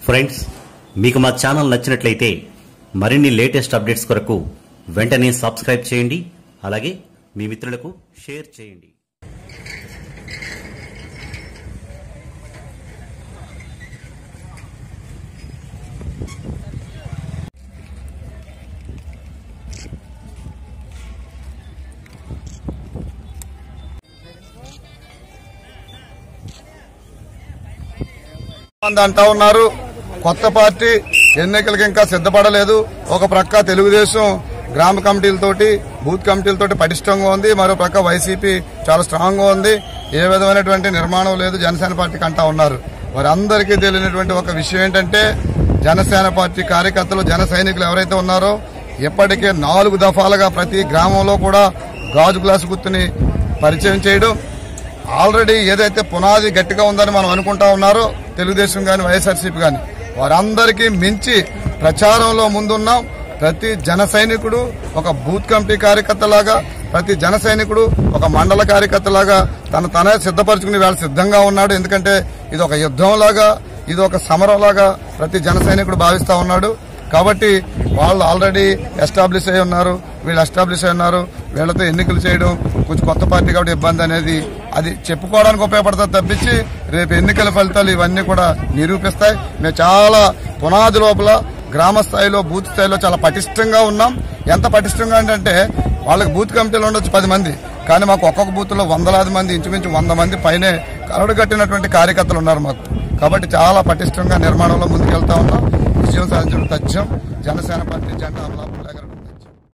friends మీకు మా channel నచ్చినట్లయితే మరిన్ని లేటెస్ట్ అప్డేట్స్ కొరకు వెంటనే సబ్స్క్రైబ్ చేయండి అలాగే మీ మిత్రులకు షేర్ చేయండి మంది అంటా ఉన్నారు కొత్త పార్టీ ఎన్నికలకు ఇంకా సిద్ధపడలేదు ఒక ప్రక్క తెలుగుదేశం గ్రామ కమిటీలతోటి బూత్ కమిటీలతోటి పటిష్టంగా ఉంది మరో ప్రక్క వైసీపీ చాలా స్ట్రాంగ్ గా ఉంది ఏ విధమైనటువంటి నిర్మాణం లేదు జనసేన పార్టీకి అంటా ఉన్నారు వారందరికీ తెలియనటువంటి ఒక విషయం ఏంటంటే జనసేన పార్టీ కార్యకర్తలు జన సైనికులు ఎవరైతే ఉన్నారో ఇప్పటికే నాలుగు దఫాలుగా ప్రతి గ్రామంలో కూడా గాజు గ్లాసు గుర్తుని పరిచయం చేయడం ఆల్రెడీ ఏదైతే పునాది గట్టిగా ఉందని మనం అనుకుంటా ఉన్నారో తెలుగుదేశం గాని వైఎస్ఆర్సీపీ గాని వారందరికీ మించి ప్రచారంలో ముందున్నాం ప్రతి జన సైనికుడు ఒక బూత్ కమిటీ కార్యకర్తలాగా ప్రతి జన సైనికుడు ఒక మండల కార్యకర్తలాగా తన తనే సిద్ధపరచుకుని వేళ సిద్ధంగా ఉన్నాడు ఎందుకంటే ఇది ఒక యుద్ధంలాగా ఇది ఒక సమరంలాగా ప్రతి జన సైనికుడు భావిస్తా ఉన్నాడు కాబట్టి వాళ్ళు ఆల్రెడీ ఎస్టాబ్లిష్ అయి ఉన్నారు వీళ్ళు ఎస్టాబ్లిష్ అయి ఉన్నారు వీళ్ళతో ఎన్నికలు చేయడం కొంచెం కొత్త పార్టీ కాబట్టి ఇబ్బంది అనేది అది చెప్పుకోవడానికి ఉపయోగపడుతుంది తప్పించి రేపు ఎన్నికల ఫలితాలు ఇవన్నీ కూడా నిరూపిస్తాయి మేము చాలా పునాది లోపల గ్రామ స్థాయిలో బూత్ స్థాయిలో చాలా పటిష్టంగా ఉన్నాం ఎంత పటిష్టంగా అంటే వాళ్ళకి బూత్ కమిటీలు ఉండొచ్చు పది మంది కానీ మాకు ఒక్కొక్క బూత్ లో వందలాది మంది ఇంచుమించు వంద మంది పైనే కరడు కట్టినటువంటి కార్యకర్తలు ఉన్నారు మాకు కాబట్టి చాలా పటిష్టంగా నిర్మాణంలో ముందుకెళ్తా ఉన్నాం విజయం సాధించడం తథ్యం జనసేన పార్టీ జెండా అమలాపురం